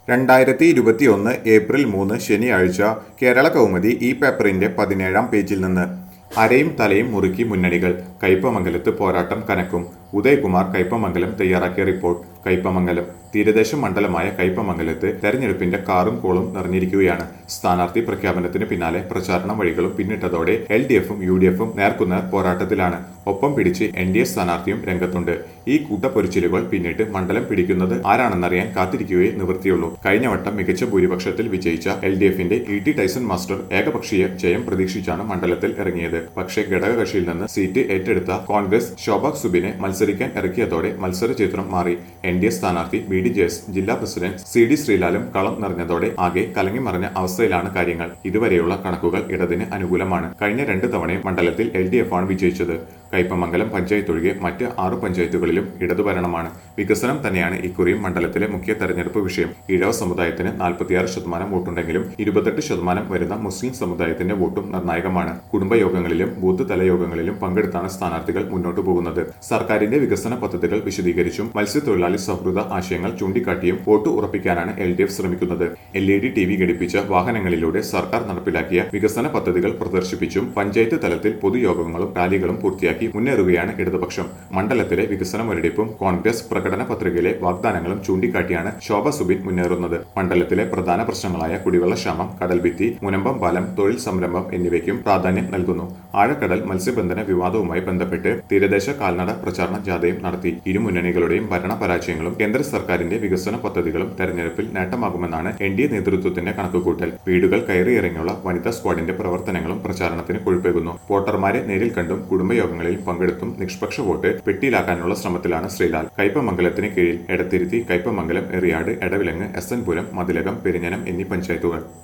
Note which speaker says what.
Speaker 1: രണ്ടായിരത്തി ഇരുപത്തിയൊന്ന് ഏപ്രിൽ മൂന്ന് ശനിയാഴ്ച കേരള കൗമുദി ഈ പേപ്പറിന്റെ പതിനേഴാം പേജിൽ നിന്ന് അരയും തലയും മുറുക്കി മുന്നണികൾ കയ്പമംഗലത്ത് പോരാട്ടം കനക്കും ഉദയകുമാർ കയ്പമംഗലം തയ്യാറാക്കിയ റിപ്പോർട്ട് കയ്പമംഗലം തീരദേശ മണ്ഡലമായ കയ്പമംഗലത്ത് തെരഞ്ഞെടുപ്പിന്റെ കാറും കോളും നിറഞ്ഞിരിക്കുകയാണ് സ്ഥാനാർത്ഥി പ്രഖ്യാപനത്തിന് പിന്നാലെ പ്രചാരണ വഴികളും പിന്നിട്ടതോടെ എൽ ഡി എഫും യു ഡി എഫും നേർക്കുനേർ പോരാട്ടത്തിലാണ് ഒപ്പം പിടിച്ച് എൻ ഡി എ സ്ഥാനാർത്ഥിയും രംഗത്തുണ്ട് ഈ കൂട്ടപ്പൊരിച്ചിലുകൾ പിന്നിട്ട് മണ്ഡലം പിടിക്കുന്നത് ആരാണെന്നറിയാൻ കാത്തിരിക്കുകയേ നിവൃത്തിയുള്ളൂ കഴിഞ്ഞ വട്ടം മികച്ച ഭൂരിപക്ഷത്തിൽ വിജയിച്ച എൽ ഡി എഫിന്റെ ഇ ടി ടൈസൺ മാസ്റ്റർ ഏകപക്ഷീയ ജയം പ്രതീക്ഷിച്ചാണ് മണ്ഡലത്തിൽ ഇറങ്ങിയത് പക്ഷേ ഘടകകക്ഷിയിൽ നിന്ന് സീറ്റ് ഏറ്റെടുത്ത കോൺഗ്രസ് ശോഭ സുബിനെ മത്സരിക്കാൻ ഇറക്കിയതോടെ മത്സര ചിത്രം മാറി എൻ ഡി എ സ്ഥാനാർത്ഥി ബി ഡി ജെ എസ് ജില്ലാ പ്രസിഡന്റ് സി ഡി ശ്രീലാലും കളം നിറഞ്ഞതോടെ ആകെ കലങ്ങിമറിഞ്ഞ അവസ്ഥയിലാണ് കാര്യങ്ങൾ ഇതുവരെയുള്ള കണക്കുകൾ ഇടതിന് അനുകൂലമാണ് കഴിഞ്ഞ രണ്ട് തവണയും മണ്ഡലത്തിൽ എൽ ഡി എഫ് ആണ് വിജയിച്ചത് കയ്പമംഗലം പഞ്ചായത്ത് ഒഴികെ മറ്റ് ആറ് പഞ്ചായത്തുകളിലും ഇടതുഭരണമാണ് വികസനം തന്നെയാണ് ഇക്കുറിയും മണ്ഡലത്തിലെ മുഖ്യ തെരഞ്ഞെടുപ്പ് വിഷയം ഈഴവ സമുദായത്തിന് നാൽപ്പത്തിയാറ് ശതമാനം വോട്ടുണ്ടെങ്കിലും ഇരുപത്തെട്ട് ശതമാനം വരുന്ന മുസ്ലിം സമുദായത്തിന്റെ വോട്ടും നിർണായകമാണ് കുടുംബയോഗങ്ങളിലും ബൂത്ത് തല യോഗങ്ങളിലും പങ്കെടുത്താണ് സ്ഥാനാർത്ഥികൾ മുന്നോട്ടു പോകുന്നത് സർക്കാരിന്റെ വികസന പദ്ധതികൾ വിശദീകരിച്ചും മത്സ്യത്തൊഴിലാളി സൗഹൃദ ആശയങ്ങൾ ചൂണ്ടിക്കാട്ടിയും വോട്ട് ഉറപ്പിക്കാനാണ് എൽ ഡി എഫ് ശ്രമിക്കുന്നത് L E D T V ഘടിപ്പിച്ച വാഹനങ്ങളിലൂടെ സർക്കാർ നടപ്പിലാക്കിയ വികസന പദ്ധതികൾ പ്രദർശിപ്പിച്ചും പഞ്ചായത്ത് തലത്തിൽ പൊതുയോഗങ്ങളും റാലികളും പൂർത്തിയാക്കി മുന്നേറുകയാണ് ഇടതുപക്ഷം മണ്ഡലത്തിലെ വികസന മുരടിപ്പും കോൺഗ്രസ് പ്രകടന പത്രികയിലെ വാഗ്ദാനങ്ങളും ചൂണ്ടിക്കാട്ടിയാണ് ശോഭ സുബിൻ മുന്നേറുന്നത് മണ്ഡലത്തിലെ പ്രധാന പ്രശ്നങ്ങളായ കുടിവെള്ളക്ഷാമം കടൽഭിത്തി മുനമ്പം പാലം തൊഴിൽ സംരംഭം എന്നിവയ്ക്കും പ്രാധാന്യം നൽകുന്നു ആഴക്കടൽ മത്സ്യബന്ധന വിവാദവുമായി ബന്ധപ്പെട്ട് തീരദേശ കാൽനട പ്രചാരണ ജാഥയും നടത്തി ഇരു മുന്നണികളുടെയും ഭരണ പരാജയങ്ങളും കേന്ദ്ര സർക്കാരിന്റെ വികസന പദ്ധതികളും തെരഞ്ഞെടുപ്പിൽ നേട്ടമാകുമെന്നാണ് എൻ ഡി എ നേതൃത്വത്തിന്റെ കണക്കുകൂട്ടൽ വീടുകൾ കയറിയിറങ്ങിയുള്ള വനിതാ സ്ക്വാഡിന്റെ പ്രവർത്തനങ്ങളും പ്രചാരണത്തിന് കൊഴുപ്പേകുന്നു വോട്ടർമാരെ നേരിൽ കണ്ടും കുടുംബയോഗങ്ങളിൽ പങ്കെടുത്തും നിഷ്പക്ഷ വോട്ട് പെട്ടിയിലാക്കാനുള്ള ശ്രമത്തിലാണ് ശ്രീലാൽ കയ്പമംഗലത്തിന് കീഴിൽ എടത്തിരുത്തി കയ്പമംഗലം എറിയാട് എടവിലങ്ങ് എസ് എൻ പുരം മതിലകം പെരിഞ്ഞനം എന്നീ പഞ്ചായത്തുകൾ